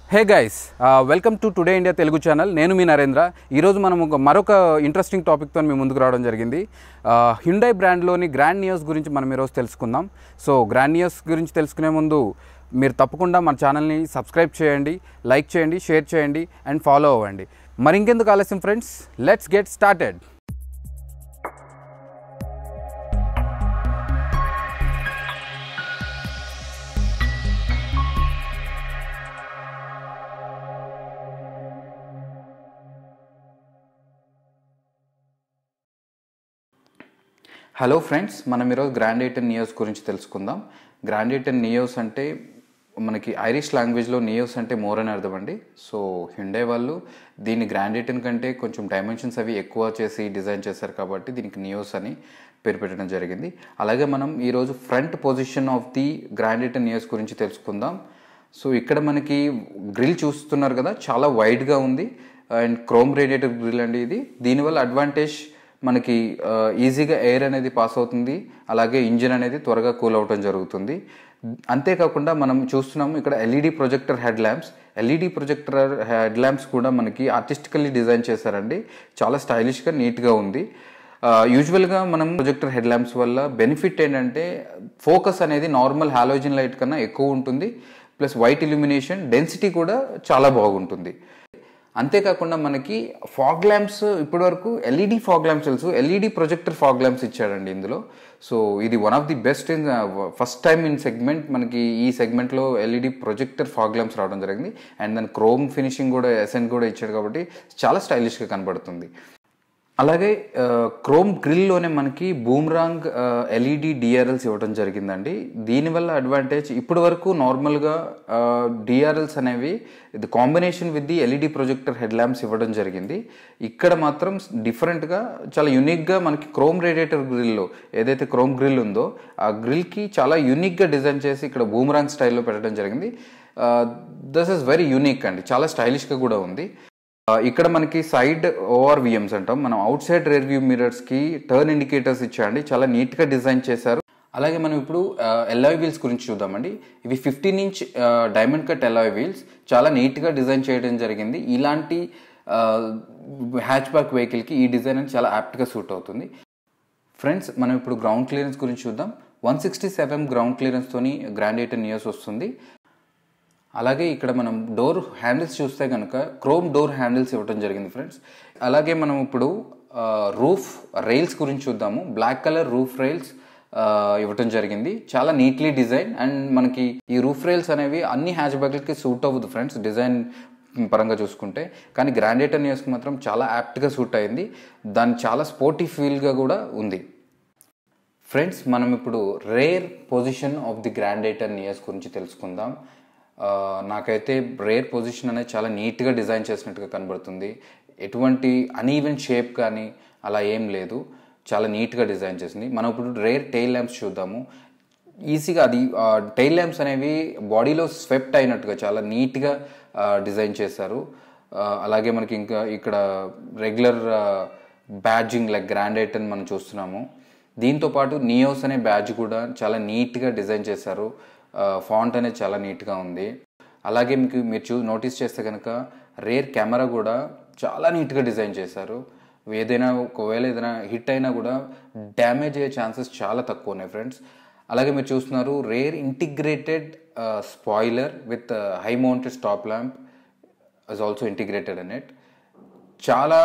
hey guys welcome to today India Telugu channel నేను మీ నరేంద్ర ఈరోజు మనం ఒక మరొక ఇంట్రెస్టింగ్ టాపిక్తో మీ ముందుకు రావడం జరిగింది హ్యుండై బ్రాండ్లోని గ్రాండ్ నియోస్ గురించి మనం ఈరోజు తెలుసుకుందాం సో గ్రాండ్ నియోస్ గురించి తెలుసుకునే ముందు మీరు తప్పకుండా మన ఛానల్ని సబ్స్క్రైబ్ చేయండి లైక్ చేయండి షేర్ చేయండి అండ్ ఫాలో అవ్వండి మరి ఇంకెందుకు ఆలస్యం friends let's get started hello friends మనం ఈరోజు గ్రాండ్ ఎయిటన్ నియోస్ గురించి తెలుసుకుందాం గ్రాండ్ ఎయిటన్ నియోస్ అంటే మనకి ఐరిష్ లాంగ్వేజ్లో నియోస్ అంటే మోర్ అని అర్థం అండి సో హిండే వాళ్ళు దీన్ని గ్రాండ్ ఎయిటన్ కంటే కొంచెం డైమెన్షన్స్ అవి ఎక్కువ చేసి డిజైన్ చేశారు కాబట్టి దీనికి నియోస్ అని పేరు పెట్టడం జరిగింది అలాగే మనం ఈరోజు front position of the grand i ten Nios గురించి తెలుసుకుందాం సో ఇక్కడ మనకి గ్రిల్ చూస్తున్నారు కదా చాలా వైడ్గా ఉంది అండ్ క్రోమ్ రేడియేటర్ గ్రిల్ అండి ఇది దీనివల్ల అడ్వాంటేజ్ మనకి ఈజీగా ఎయిర్ అనేది పాస్ అవుతుంది అలాగే ఇంజిన్ అనేది త్వరగా కూల్ అవటం జరుగుతుంది అంతేకాకుండా మనం చూస్తున్నాము ఇక్కడ LED projector head lamps LED projector head lamps కూడా మనకి ఆర్టిస్టికల్లీ డిజైన్ చేశారండి చాలా స్టైలిష్గా నీట్గా ఉంది యూజువల్గా మనం ప్రొజెక్టర్ హెడ్ ల్యాంప్స్ వల్ల బెనిఫిట్ ఏంటంటే ఫోకస్ అనేది నార్మల్ హాలోజిన్ లైట్ కన్నా ఎక్కువ ఉంటుంది ప్లస్ వైట్ ఇల్యూమినేషన్ డెన్సిటీ కూడా చాలా బాగుంటుంది అంతేకాకుండా మనకి ఫాగ్ ల్యాంప్స్ ఇప్పటివరకు ఎల్ఈడి ఫాగ్ ల్యాంప్స్ తెలుసు ఎల్ఈడి ప్రొజెక్టర్ ఫాగ్ ల్యాంప్స్ ఇచ్చాడండి ఇందులో సో ఇది one of the best in first time in segment మనకి ఈ సెగ్మెంట్లో ఎల్ఈడి ప్రొజెక్టర్ ఫాగ్ ల్యాంప్స్ రావడం జరిగింది అండ్ దాని క్రోమ్ ఫినిషింగ్ కూడా ఎసెంట్ కూడా ఇచ్చాడు కాబట్టి చాలా స్టైలిష్గా కనబడుతుంది అలాగే క్రోమ్ గ్రిల్లోనే మనకి బూమ్రాంగ్ ఎల్ఈడి డిఆర్ఎల్స్ ఇవ్వడం జరిగిందండి దీనివల్ల అడ్వాంటేజ్ ఇప్పటి వరకు నార్మల్గా డిఆర్ఎల్స్ అనేవి ఇది combination with the LED projector head lamps ఇవ్వడం జరిగింది ఇక్కడ మాత్రం డిఫరెంట్గా చాలా యునిక్గా మనకి క్రోమ్ రేడియేటర్ గ్రిల్లో ఏదైతే క్రోమ్ గ్రిల్ ఉందో ఆ గ్రిల్కి చాలా యునిక్గా డిజైన్ చేసి ఇక్కడ బూమ్రాంగ్ స్టైల్లో పెట్టడం జరిగింది దిస్ ఇస్ వెరీ యూనిక్ అండి చాలా స్టైలిష్గా కూడా ఉంది ఇక్కడ మనకి సైడ్ ఓఆర్విఎమ్స్ అంటాం మనం అవుట్ సైడ్ రేర్ వ్యూ మిరర్స్కి టర్న్ ఇండికేటర్స్ ఇచ్చాండి చాలా నీట్గా డిజైన్ చేశారు అలాగే మనం ఇప్పుడు ఎల్లాయ్ వీల్స్ గురించి చూద్దామండి ఇవి fifteen inch diamond cut alloy wheels చాలా నీట్గా డిజైన్ చేయడం జరిగింది ఇలాంటి హ్యాచ్ బ్యాక్ వెహికల్కి ఈ డిజైన్ అనేది చాలా యాప్ట్గా సూట్ అవుతుంది ఫ్రెండ్స్ మనం ఇప్పుడు గ్రౌండ్ క్లియరెన్స్ గురించి చూద్దాం వన్ సిక్స్టీ సెవెన్ గ్రౌండ్ క్లియరెన్స్తోని గ్రాండ్ ఎయిటన్ ఇయర్స్ వస్తుంది అలాగే ఇక్కడ మనం డోర్ హ్యాండిల్స్ చూస్తే కనుక క్రోమ్ డోర్ హ్యాండిల్స్ ఇవ్వడం జరిగింది ఫ్రెండ్స్ అలాగే మనం ఇప్పుడు రూఫ్ రైల్స్ గురించి చూద్దాము బ్లాక్ కలర్ రూఫ్ రైల్స్ ఇవ్వటం జరిగింది చాలా నీట్లీ డిజైన్ అండ్ మనకి ఈ రూఫ్ రైల్స్ అనేవి అన్ని హ్యాచ్ బ్యాగ్లకి సూట్ అవ్వదు ఫ్రెండ్స్ డిజైన్ పరంగా చూసుకుంటే కానీ గ్రాండేటర్ నియర్స్కి మాత్రం చాలా యాప్ట్గా సూట్ అయింది దాని చాలా స్పోర్టీ ఫీల్గా కూడా ఉంది ఫ్రెండ్స్ మనం ఇప్పుడు rear position of the Grand i ten Nios గురించి తెలుసుకుందాం నాకైతే రేర్ పొజిషన్ అనేది చాలా నీట్గా డిజైన్ చేసినట్టుగా కనబడుతుంది ఎటువంటి అన్ఈవెన్ షేప్ కానీ అలా ఏం లేదు చాలా నీట్గా డిజైన్ చేసింది మనం ఇప్పుడు రేర్ టైల్ ల్యాంప్స్ చూద్దాము ఈజీగా అది టైల్ ల్యాంప్స్ అనేవి బాడీలో స్వెప్ట్ అయినట్టుగా చాలా నీట్గా డిజైన్ చేశారు అలాగే మనకి ఇంకా ఇక్కడ regular badging like Grand i ten మనం చూస్తున్నాము దీంతో పాటు నియోస్ అనే బ్యాడ్జ్ కూడా చాలా నీట్గా డిజైన్ చేశారు ఫాంట్ అనేది చాలా నీట్గా ఉంది అలాగే మీకు మీరు చూ నోటీస్ చేస్తే కనుక రేర్ కెమెరా కూడా చాలా నీట్గా డిజైన్ చేశారు ఏదైనా ఒకవేళ ఏదైనా హిట్ అయినా కూడా డ్యామేజ్ అయ్యే ఛాన్సెస్ చాలా తక్కువ ఉన్నాయి ఫ్రెండ్స్ అలాగే మీరు చూస్తున్నారు rear integrated spoiler with high mounted stop lamp is also integrated on it చాలా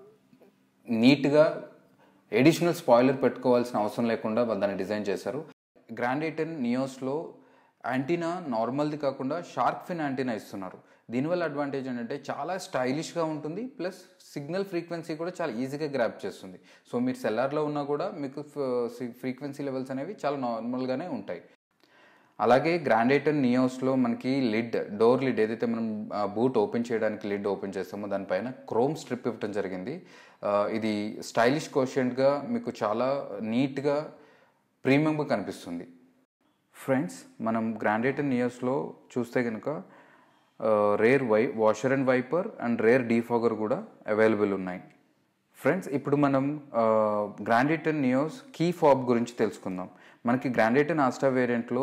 నీట్గా ఎడిషనల్ స్పాయిలర్ పెట్టుకోవాల్సిన అవసరం లేకుండా దాన్ని డిజైన్ చేశారు గ్రాండ్ ఎయిటెన్ నియోస్లో యాంటీనా నార్మల్ది కాకుండా షార్క్ ఫిన్ యాంటీనా ఇస్తున్నారు దీనివల్ల అడ్వాంటేజ్ ఏంటంటే చాలా స్టైలిష్గా ఉంటుంది ప్లస్ సిగ్నల్ ఫ్రీక్వెన్సీ కూడా చాలా ఈజీగా గ్రాప్ చేస్తుంది సో మీరు సెల్లార్లో ఉన్నా కూడా మీకు ఫ్రీక్వెన్సీ లెవెల్స్ అనేవి చాలా నార్మల్గానే ఉంటాయి అలాగే గ్రాండేటన్ నియోస్లో మనకి లిడ్ డోర్ లిడ్ ఏదైతే మనం బూట్ ఓపెన్ చేయడానికి లిడ్ ఓపెన్ చేస్తామో దానిపైన క్రోమ్ స్ట్రిప్ ఇవ్వడం జరిగింది ఇది స్టైలిష్ కోషియంట్గా మీకు చాలా నీట్గా ప్రీమియంగా కనిపిస్తుంది ఫ్రెండ్స్ మనం గ్రాండేటన్ నియర్స్లో చూస్తే కనుక రేర్ వై washer and wiper and rear defogger కూడా అవైలబుల్ ఉన్నాయి ఫ్రెండ్స్ ఇప్పుడు మనం గ్రాండేటన్ నియోస్ కీ ఫాబ్ గురించి తెలుసుకుందాం మనకి గ్రాండేటన్ ఆస్టా వేరియంట్లో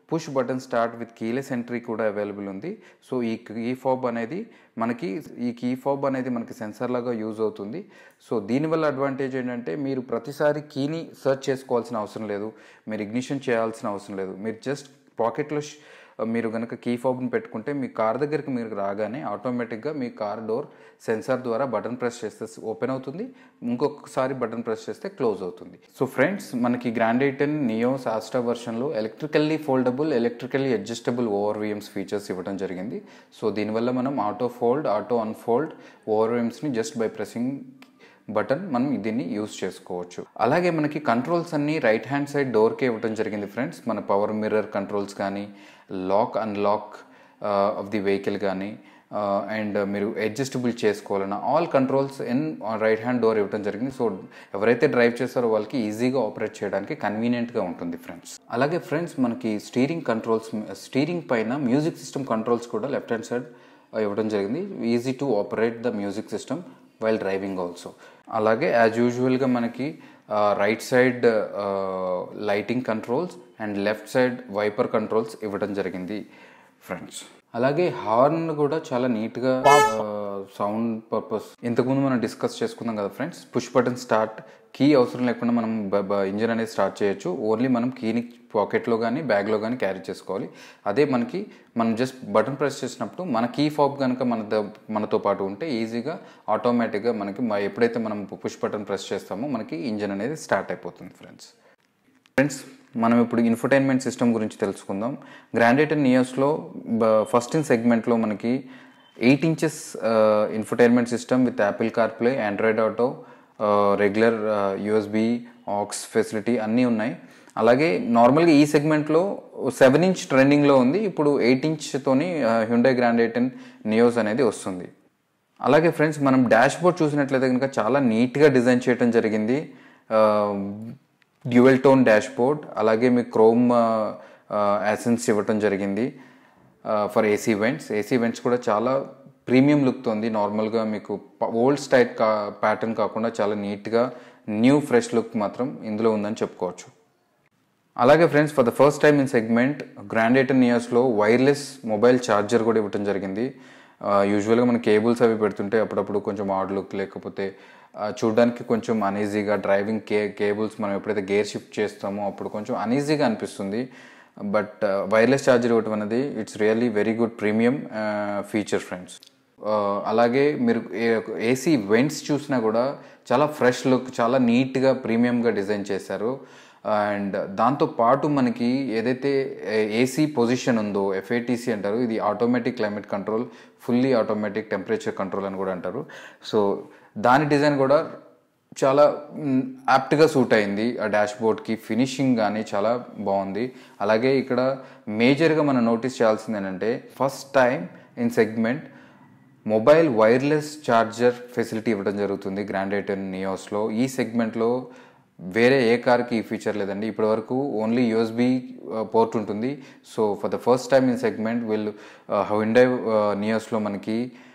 push button start with keyless entry కూడా అవైలబుల్ ఉంది సో ఈ కీ ఫాబ్ అనేది మనకి ఈ కీ ఫాబ్ అనేది మనకి సెన్సార్ లాగా యూజ్ అవుతుంది సో దీనివల్ల అడ్వాంటేజ్ ఏంటంటే మీరు ప్రతిసారి కీని సెర్చ్ చేసుకోవాల్సిన అవసరం లేదు మీరు ఇగ్నిషన్ చేయాల్సిన అవసరం లేదు మీరు జస్ట్ పాకెట్లో మీరు కనుక కీ ఫాబ్ని పెట్టుకుంటే మీ కార్ దగ్గరికి మీరు రాగానే ఆటోమేటిక్గా మీ కార్ డోర్ సెన్సార్ ద్వారా బటన్ ప్రెస్ చేస్తే ఓపెన్ అవుతుంది ఇంకొకసారి బటన్ ప్రెస్ చేస్తే క్లోజ్ అవుతుంది సో ఫ్రెండ్స్ మనకి గ్రాండ్ ఎయిటెన్ నియో సాస్టా వర్షన్లో electrically foldable electrically adjustable ORVMs features ఇవ్వడం జరిగింది సో దీనివల్ల మనం ఆటో ఫోల్డ్ ఆటో అన్ఫోల్డ్ ఓవర్విఎమ్స్ని జస్ట్ బై ప్రెసింగ్ బటన్ మనం దీన్ని యూస్ చేసుకోవచ్చు అలాగే మనకి కంట్రోల్స్ అన్ని రైట్ హ్యాండ్ సైడ్ డోర్కే ఇవ్వడం జరిగింది ఫ్రెండ్స్ మన పవర్ మిర్రర్ కంట్రోల్స్ కానీ lock unlock of the vehicle కానీ అండ్ మీరు అడ్జస్టబుల్ చేసుకోవాలన్నా all controls in right hand door ఇవ్వడం జరిగింది సో ఎవరైతే డ్రైవ్ చేస్తారో వాళ్ళకి ఈజీగా ఆపరేట్ చేయడానికి కన్వీనియంట్గా ఉంటుంది ఫ్రెండ్స్ అలాగే ఫ్రెండ్స్ మనకి స్టీరింగ్ కంట్రోల్స్ స్టీరింగ్ పైన మ్యూజిక్ సిస్టమ్ కంట్రోల్స్ కూడా లెఫ్ట్ హ్యాండ్ సైడ్ ఇవ్వడం జరిగింది easy to operate the music system while driving also అలాగే యాజ్ యూజువల్గా మనకి right side lighting controls and left side wiper controls ఇవ్వడం జరిగింది ఫ్రెండ్స్ అలాగే హార్న్ కూడా చాలా నీట్గా సౌండ్ పర్పస్ ఇంతకుముందు మనం డిస్కస్ చేసుకున్నాం కదా friends push button start key అవసరం లేకుండా మనం ఇంజిన్ అనేది స్టార్ట్ చేయొచ్చు ఓన్లీ మనం కీని పాకెట్లో కానీ బ్యాగ్లో కానీ క్యారీ చేసుకోవాలి అదే మనకి మనం జస్ట్ బటన్ ప్రెస్ చేసినప్పుడు మన కీ ఫాబ్ కనుక మన మనతో పాటు ఉంటే ఈజీగా ఆటోమేటిక్గా మనకి ఎప్పుడైతే మనం పుష్ బటన్ ప్రెస్ చేస్తామో మనకి ఇంజిన్ అనేది స్టార్ట్ అయిపోతుంది ఫ్రెండ్స్ ఫ్రెండ్స్ మనం ఇప్పుడు ఇన్ఫర్టైన్మెంట్ సిస్టమ్ గురించి తెలుసుకుందాం గ్రాండేటెడ్ నియర్స్లో ఫస్ట్ ఇన్ సెగ్మెంట్లో మనకి eight inches infotainment system with Apple CarPlay Android Auto regular USB aux facility అన్నీ ఉన్నాయి అలాగే నార్మల్గా ఈ సెగ్మెంట్లో సెవెన్ ఇంచ్ ట్రెండింగ్లో ఉంది ఇప్పుడు ఎయిట్ ఇంచ్తోని హ్యుండే గ్రాండ్ ఎయిటెన్ నియోస్ అనేది వస్తుంది అలాగే ఫ్రెండ్స్ మనం డాష్ బోర్డ్ చూసినట్లయితే కనుక చాలా నీట్గా డిజైన్ చేయడం జరిగింది డ్యూయల్ టోన్ డాష్ బోర్డ్ అలాగే మీకు క్రోమ్ యాసెన్స్ ఇవ్వటం జరిగింది for AC vents AC vents కూడా చాలా ప్రీమియం లుక్తో ఉంది నార్మల్గా మీకు ఓల్డ్ స్టైల్ కా ప్యాటర్న్ కాకుండా చాలా నీట్గా న్యూ ఫ్రెష్ లుక్ మాత్రం ఇందులో ఉందని చెప్పుకోవచ్చు అలాగే friends for the first time in segment Grand i ten ఇయర్స్లో వైర్లెస్ మొబైల్ ఛార్జర్ కూడా ఇవ్వడం జరిగింది యూజువల్గా మన కేబుల్స్ అవి పెడుతుంటే అప్పుడప్పుడు కొంచెం ఆడ్ లుక్ లేకపోతే చూడడానికి కొంచెం అనీజీగా డ్రైవింగ్ కే కేబుల్స్ మనం ఎప్పుడైతే గేర్ షిఫ్ట్ చేస్తామో అప్పుడు కొంచెం అనీజీగా అనిపిస్తుంది బట్ వైర్లెస్ ఛార్జర్ ఇవ్వటం అనేది it's really very good premium feature friends అలాగే మీరు ఏసీ వెంట్స్ చూసినా కూడా చాలా ఫ్రెష్ లుక్ చాలా నీట్గా ప్రీమియంగా డిజైన్ చేశారు అండ్ దాంతో పాటు మనకి ఏదైతే ఏసీ పొజిషన్ ఉందో ఎఫ్ఏటీసీ అంటారు ఇది automatic climate control fully automatic temperature control అని కూడా అంటారు సో దాని డిజైన్ కూడా చాలా యాప్ట్గా సూట్ అయింది ఆ డాష్ బోర్డ్కి ఫినిషింగ్ కానీ చాలా బాగుంది అలాగే ఇక్కడ మేజర్గా మనం నోటీస్ చేయాల్సింది ఏంటంటే first time in segment mobile wireless charger facility ఇవ్వడం జరుగుతుంది గ్రాండ్ ఎయిటెన్ నియోస్లో ఈ సెగ్మెంట్లో వేరే ఏ కార్కి ఈ ఫీచర్ లేదండి ఇప్పటివరకు ఓన్లీ యూఎస్బి పోర్ట్ ఉంటుంది so for the first time in segment వీళ్ళు హుండై నియోస్లో మనకి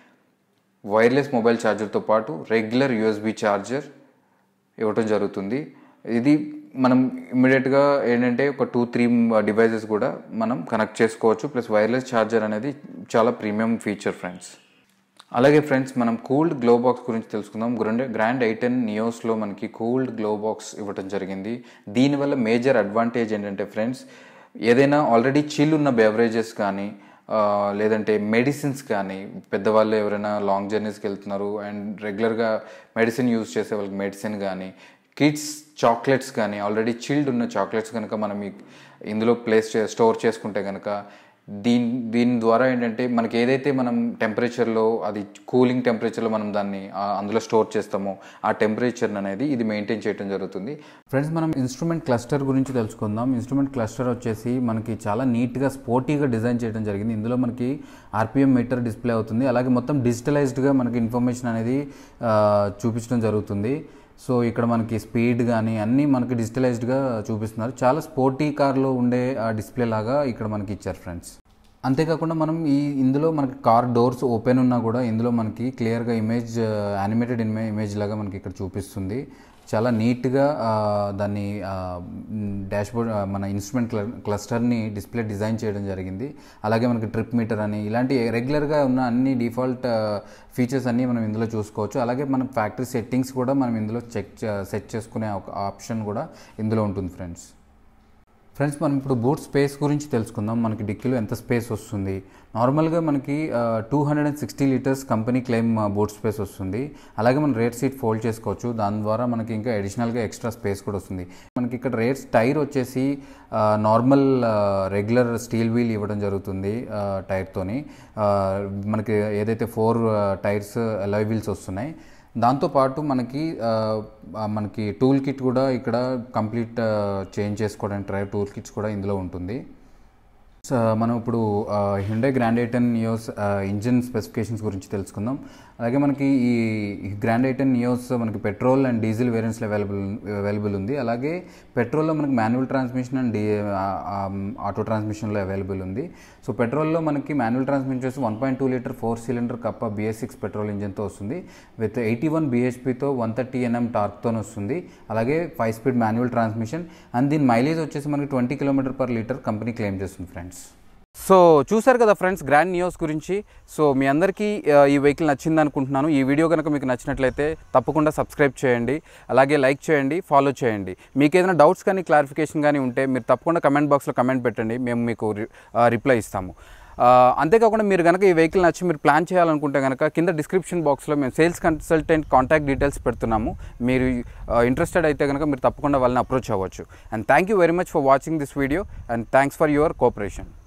వైర్లెస్ మొబైల్ ఛార్జర్తో పాటు రెగ్యులర్ యూఎస్బి ఛార్జర్ ఇవ్వటం జరుగుతుంది ఇది మనం ఇమ్మీడియట్గా ఏంటంటే ఒక టూ త్రీ డివైజెస్ కూడా మనం కనెక్ట్ చేసుకోవచ్చు ప్లస్ వైర్లెస్ ఛార్జర్ అనేది చాలా ప్రీమియం ఫీచర్ ఫ్రెండ్స్ అలాగే ఫ్రెండ్స్ మనం కూల్డ్ గ్లో బాక్స్ గురించి తెలుసుకుందాం గ్రాండ్ గ్రాండ్ ఐటెన్ నియోస్లో మనకి కూల్డ్ గ్లో బాక్స్ ఇవ్వటం జరిగింది దీనివల్ల మేజర్ అడ్వాంటేజ్ ఏంటంటే ఫ్రెండ్స్ ఏదైనా ఆల్రెడీ చిల్ ఉన్న బెవరేజెస్ కానీ లేదంటే మెడిసిన్స్ కానీ పెద్దవాళ్ళు ఎవరైనా లాంగ్ జర్నీస్కి వెళ్తున్నారు అండ్ రెగ్యులర్గా మెడిసిన్ యూజ్ చేసే వాళ్ళకి మెడిసిన్ కానీ కిడ్స్ చాక్లెట్స్ కానీ ఆల్రెడీ చిల్డ్ ఉన్న చాక్లెట్స్ కనుక మనం ఇందులో ప్లేస్ చే స్టోర్ చేసుకుంటే కనుక దీని దీని ద్వారా ఏంటంటే మనకి ఏదైతే మనం టెంపరేచర్లో అది కూలింగ్ టెంపరేచర్లో మనం దాన్ని అందులో స్టోర్ చేస్తామో ఆ టెంపరేచర్ అనేది ఇది మెయింటైన్ చేయడం జరుగుతుంది ఫ్రెండ్స్ మనం ఇన్స్ట్రుమెంట్ క్లస్టర్ గురించి తెలుసుకుందాం ఇన్స్ట్రుమెంట్ క్లస్టర్ వచ్చేసి మనకి చాలా నీట్గా స్పోర్టీగా డిజైన్ చేయడం జరిగింది ఇందులో మనకి ఆర్పిఎం మీటర్ డిస్ప్లే అవుతుంది అలాగే మొత్తం డిజిటలైజ్డ్గా మనకి ఇన్ఫర్మేషన్ అనేది చూపించడం జరుగుతుంది సో ఇక్కడ మనకి స్పీడ్ కానీ అన్నీ మనకి డిజిటలైజ్డ్గా చూపిస్తున్నారు చాలా స్పోర్టీ కార్లో ఉండే ఆ డిస్ప్లే లాగా ఇక్కడ మనకి ఇచ్చారు ఫ్రెండ్స్ అంతేకాకుండా మనం ఈ ఇందులో మనకి కార్ డోర్స్ ఓపెన్ ఉన్నా కూడా ఇందులో మనకి క్లియర్గా ఇమేజ్ యానిమేటెడ్ ఇమే ఇమేజ్ లాగా మనకి ఇక్కడ చూపిస్తుంది చాలా నీట్గా ఆ, దాన్ని డాష్బోర్డ్ మన ఇన్స్ట్రుమెంట్ క్లస్టర్ని డిస్ప్లే డిజైన్ చేయడం జరిగింది అలాగే మనకి ట్రిప్ మీటర్ అని ఇలాంటి రెగ్యులర్గా ఉన్న అన్ని డిఫాల్ట్ ఫీచర్స్ అన్నీ మనం ఇందులో చూసుకోవచ్చు అలాగే మనం ఫ్యాక్టరీ సెట్టింగ్స్ కూడా మనం ఇందులో చెక్ సెట్ చేసుకునే ఒక ఆప్షన్ కూడా ఇందులో ఉంటుంది ఫ్రెండ్స్ ఫ్రెండ్స్ మనం ఇప్పుడు బూట్ స్పేస్ గురించి తెలుసుకుందాం మనకి డిక్కీలో ఎంత స్పేస్ వస్తుంది నార్మల్గా మనకి two hundred and sixty litres company claim boot space వస్తుంది అలాగే మనం రేట్ సీట్ ఫోల్డ్ చేసుకోవచ్చు దాని ద్వారా మనకి ఇంకా అడిషనల్గా ఎక్స్ట్రా స్పేస్ కూడా వస్తుంది మనకి ఇక్కడ రేట్స్ టైర్ వచ్చేసి నార్మల్ రెగ్యులర్ స్టీల్ వీల్ ఇవ్వడం జరుగుతుంది టైర్తోని మనకి ఏదైతే ఫోర్ టైర్స్ అలాయ్ వీల్స్ వస్తున్నాయి దాంతోపాటు మనకి ఆ, ఆ, మనకి టూల్ కిట్ కూడా ఇక్కడ కంప్లీట్ చేంజ్ చేసుకోవడానికి డ్రైవ్ టూల్ కిట్స్ కూడా ఇందులో ఉంటుంది సో మనం ఇప్పుడు Hyundai Grand i ten Nios engine specifications గురించి తెలుసుకుందాం అలాగే మనకి ఈ గ్రాండ్ ఐటన్ నియోస్ మనకి పెట్రోల్ అండ్ డీజిల్ వేరియంట్స్లో అవైలబుల్ అవైలబుల్ ఉంది అలాగే పెట్రోల్లో మనకి manual transmission and the auto ట్రాన్స్మిషన్లో అవైలబుల్ ఉంది సో పెట్రోల్లో మనకి మాన్యువల్ ట్రాన్స్మిషన్ వచ్చేసి one point two litre four cylinder Kappa BS six petrol ఇంజిన్తో వస్తుంది with eighty one బీహెచ్పితో one thirty Nm టార్క్తో వస్తుంది అలాగే five speed manual transmission and దీని మైలేజ్ వచ్చేసి మనకి twenty kilometre per litre company claim చేస్తుంది ఫ్రెండ్స్ సో చూసారు కదా ఫ్రెండ్స్ గ్రాండ్ న్యూస్ గురించి సో మీ అందరికీ ఆ, ఈ వెహికల్ నచ్చింది అనుకుంటున్నాను ఈ వీడియో కనుక మీకు నచ్చినట్లయితే తప్పకుండా సబ్స్క్రైబ్ చేయండి అలాగే లైక్ చేయండి ఫాలో చేయండి మీకు ఏదైనా డౌట్స్ కానీ క్లారిఫికేషన్ కానీ ఉంటే మీరు తప్పకుండా కమెంట్ బాక్స్లో కమెంట్ పెట్టండి మేము మీకు రిప్లై ఇస్తాము ఆ, అంతేకాకుండా మీరు కనుక ఈ వెహికల్ నచ్చి మీరు ప్లాన్ చేయాలనుకుంటే కనుక కింద డిస్క్రిప్షన్ బాక్స్లో మేము సేల్స్ కన్సల్టెంట్ కాంటాక్ట్ డీటెయిల్స్ పెడుతున్నాము మీరు ఇంట్రెస్టెడ్ అయితే కనుక మీరు తప్పకుండా వాళ్ళని అప్రోచ్ అవ్వచ్చు and thank you very much for watching this video and thanks for your cooperation